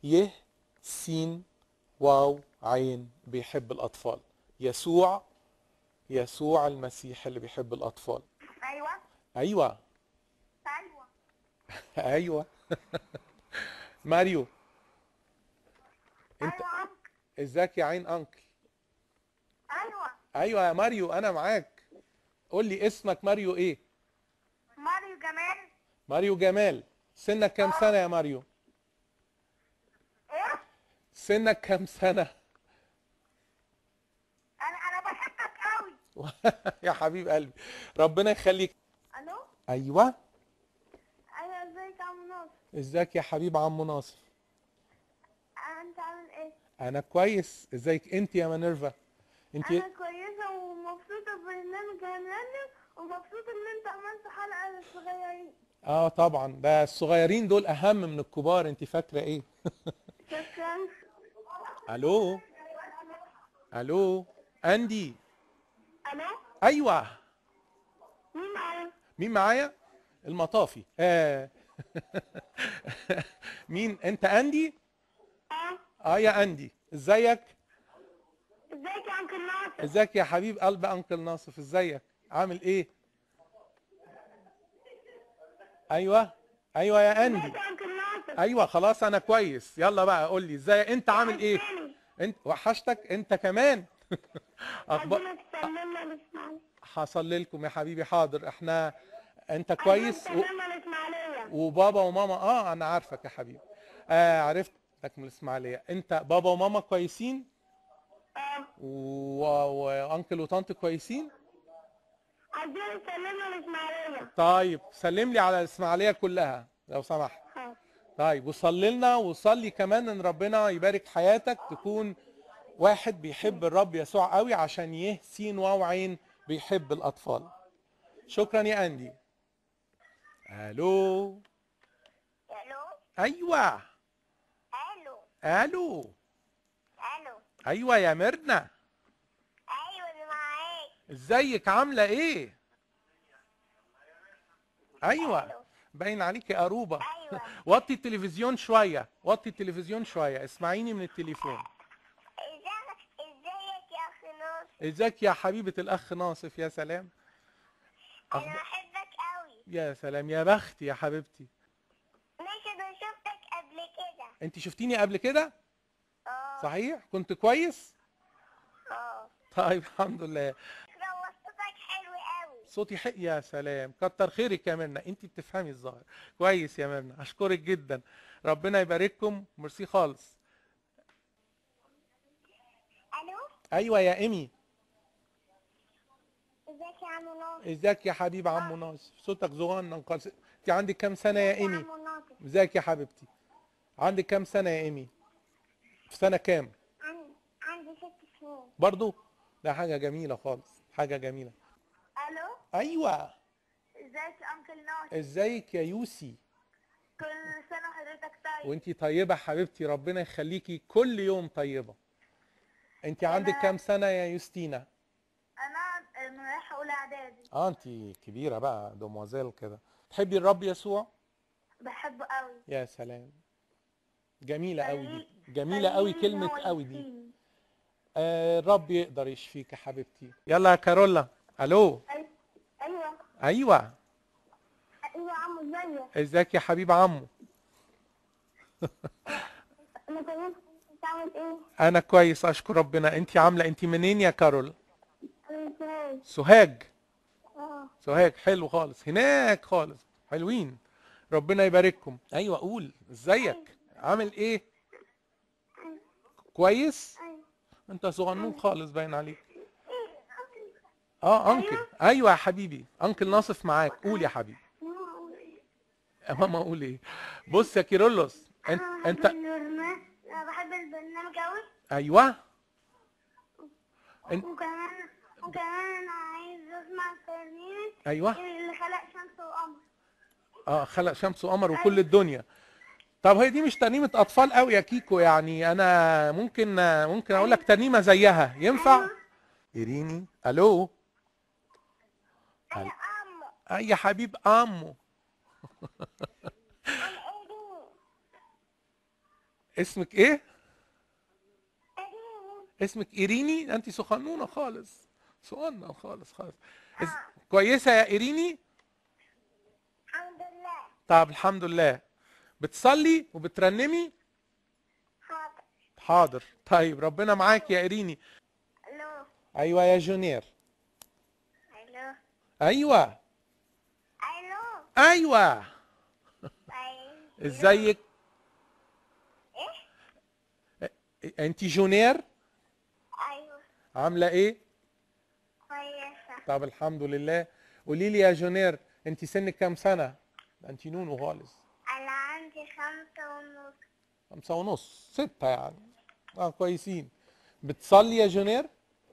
ي سين واو عين بيحب الاطفال يسوع يسوع المسيح اللي بيحب الاطفال ايوه ايوه ايوه ايوه ماريو انت ايوه أنكل. ازيك يا عين انكل ايوه ايوه يا ماريو انا معاك قول لي اسمك ماريو ايه ماريو جمال ماريو جمال سنك كام سنة يا ماريو ايه سنك كام سنة انا انا بحبك قوي يا حبيب قلبي ربنا يخليك الو ايوه ايوه ازيك يا عم ناصر ازيك يا حبيب عمو ناصر انت عامل ايه انا كويس ازيك انت يا مانيرفا انت انا كويسه ومبسوطه ببرنامج هنرنم ومبسوطه ان انت عملت حلقه للصغيرين اه طبعا ده الصغيرين دول اهم من الكبار انت فاكره ايه شكرا الو الو اندي الو ايوه مين معايا مين معايا المطافي آه. مين انت اندي اه اه يا اندي ازيك ازيك يا انكل ناصر ازيك يا حبيب قلب انكل ناصف ازيك عامل ايه ايوه ايوه يا اندي ازيك يا انكل ناصر ايوه خلاص انا كويس يلا بقى قول لي ازاي انت عامل ايه وحشتني. انت وحشتك انت كمان اخبار عايزينك تسلمنا الاسماعيليه هصلي لكم يا حبيبي حاضر احنا انت كويس و... تسلمنا الاسماعيليه وبابا وماما اه انا عارفك يا حبيبي آه عرفتك من الاسماعيليه انت بابا وماما كويسين اه و... وانكل وطنط كويسين عايزينك تسلمنا الاسماعيليه طيب سلم لي على الاسماعيليه كلها لو سمحت حاضر. طيب وصلي لنا وصلي كمان ان ربنا يبارك حياتك تكون واحد بيحب الرب يسوع قوي عشان يه سين واو عين بيحب الاطفال شكرا يا اندي الو الو ايوه الو الو الو ايوه يا ميرنا ايوه انا معاك ازيك عامله ايه ايوه ألو. باين عليكي قروبه أيوة. وطي التلفزيون شويه وطي التلفزيون شويه اسمعيني من التليفون ازيك ازيك يا اخي ناصر ازيك يا حبيبه الاخ ناصف يا سلام انا أخبار- بحبك قوي يا سلام يا بختي يا حبيبتي ماشي انا شفتك قبل كده انت شفتيني قبل كده اه صحيح كنت كويس اه طيب الحمد لله صوتك حلو قوي صوتي حق يا سلام كتر خيرك يا ميرنا انت بتفهمي الظاهر كويس يا ميرنا اشكرك جدا ربنا يبارككم ميرسي خالص الو ايوه يا ايمي ازيك يا عم ناصر ازيك يا حبيب عمو ناصر صوتك صغنن خالص انت عندك كام سنه يا ايمي عم ناصر ازيك يا حبيبتي عندك كام سنه يا ايمي في سنه كام عندي عندي ست سنين برضو ده حاجه جميله خالص حاجه جميله الو ايوه ازيك يا انكل ناصر ازيك يا يوسي كل سنه وحضرتك طيب وانتي طيبه حبيبتي ربنا يخليكي كل يوم طيبه انت عندك كام سنه يا يوستينا انا من رايحه اولى اعدادي اه انت كبيره بقى دوموزيل كده تحبي الرب يسوع بحبه قوي يا سلام جميله قوي دي خليه- جميله قوي خليه كلمه هو قوي دي يشفيني. آه الرب يقدر يشفيك يا حبيبتي يلا يا كارولا الو أي- ايوه ايوه ايوه يا عم ازيك ازيك يا حبيب عمو انا تمام انت عامل ايه؟ انا كويس اشكر ربنا انت عامله انت منين يا كارول انا ازاي؟ سوهاج اه سوهاج حلو خالص هناك خالص حلوين ربنا يبارككم ايوه قول ازيك عامل ايه كويس ايوه انت صغنون خالص باين عليك اه انكل ايوه يا حبيبي انكل ناصف معاك قول يا حبيبي يا ماما قول ايه بص يا كيرلس انت أنا انت بحب البرنامج انا بحب البرنامج قوي ايوه انت وكمان وكمان انا عايز اسمع الترنيمة ايوه اللي خلق شمس وقمر اه خلق شمس وقمر وكل الدنيا طب هي دي مش ترنيمة أطفال قوي يا كيكو يعني أنا ممكن ممكن أقول لك ترنيمة زيها ينفع؟ إيريني ألو يا ام أي حبيب أمو انا ايه اسمك ايه إيريني اسمك ايريني انت صغنونه خالص صغننه خالص خالص إز... كويسه يا ايريني الحمد لله طب الحمد لله بتصلي وبترنمي حاضر حاضر طيب ربنا معاك يا ايريني الو ايوه يا جونير الو ايوه الو ايوه أيوة. ازيك ايه انت جونير ايوه عامله ايه كويسه طب الحمد لله قولي لي يا جونير انت سنك كام سنه ده انت نونو خالص انا عندي خمسة ونص خمسة ونص ستة يعني اه كويسين بتصلي يا جونير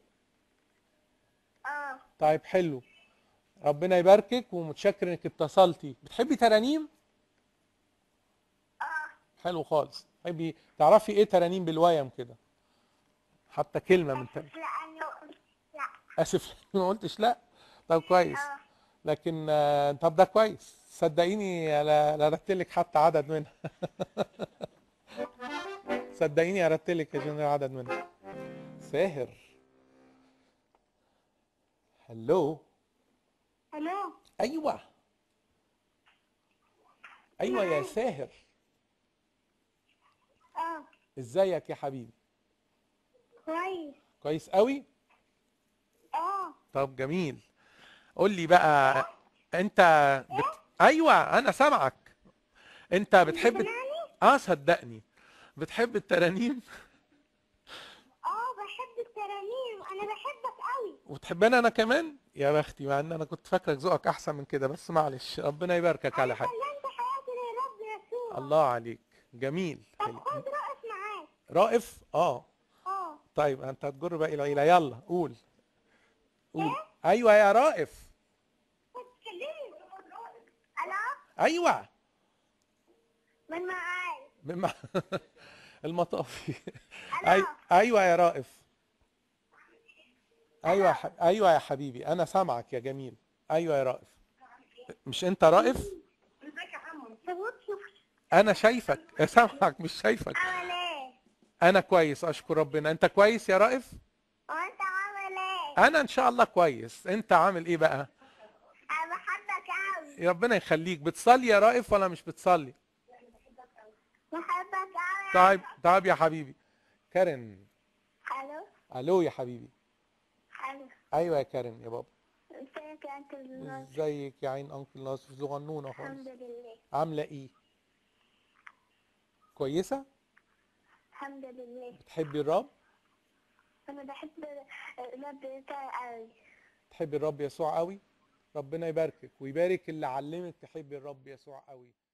اه طيب حلو ربنا يباركك ومتشكر انك اتصلتي بتحبي ترانيم اه حلو خالص تحبي تعرفي ايه ترانيم بالويم كده حتى كلمه من ترانيم لا انا قلت لا اسف ما قلتش لا طب كويس اه لكن آه، طب ده كويس صدقيني لا لا رتلك حتى عدد منها صدقيني ارتلك يا جونير عدد منها ساهر هلو الو ايوه ايوه يا ساهر اه ازيك يا حبيبي كويس كويس قوي اه طب جميل قول لي بقى انت بت... ايوه انا سامعك انت بتحب سامعني؟ اه صدقني بتحب الترانيم اه بحب الترانيم انا بحبك قوي وتحبني انا كمان يا بختي مع ان انا كنت فاكرك ذوقك احسن من كده بس معلش ربنا يباركك على حاجه سلمت حياتي للرب يسوع الله عليك جميل طب حلو. خد رأس معاك رائف اه اه طيب انت هتجر باقي العيله يلا قول قول ايوه يا رائف اتكلمي الو ايوه من معاي بما المطافي ألو. أي... ايوه يا رائف ايوه يا ح... ايوه يا حبيبي انا سامعك يا جميل ايوه يا رائف مش انت رائف ازيك يا حمو طب شوف انا شايفك سامعك مش شايفك عامل ايه انا كويس اشكر ربنا انت كويس يا رائف وانت عامل ايه انا ان شاء الله كويس انت عامل ايه بقى انا بحبك قوي ربنا يخليك بتصلي يا رائف ولا مش بتصلي بحبك قوي طيب طيب يا حبيبي كارين الو الو يا حبيبي الو ايوه يا كارين يا بابا ازيك يا انت الناس ازيك يا عين انكل ناصر صغنونه الحمد خالص لله عامله ايه كويسه الحمد لله بتحبي الرب انا بحب الرب بتاعي قوي تحبي الرب يسوع قوي ربنا يباركك ويبارك اللي علمك تحبي الرب يسوع قوي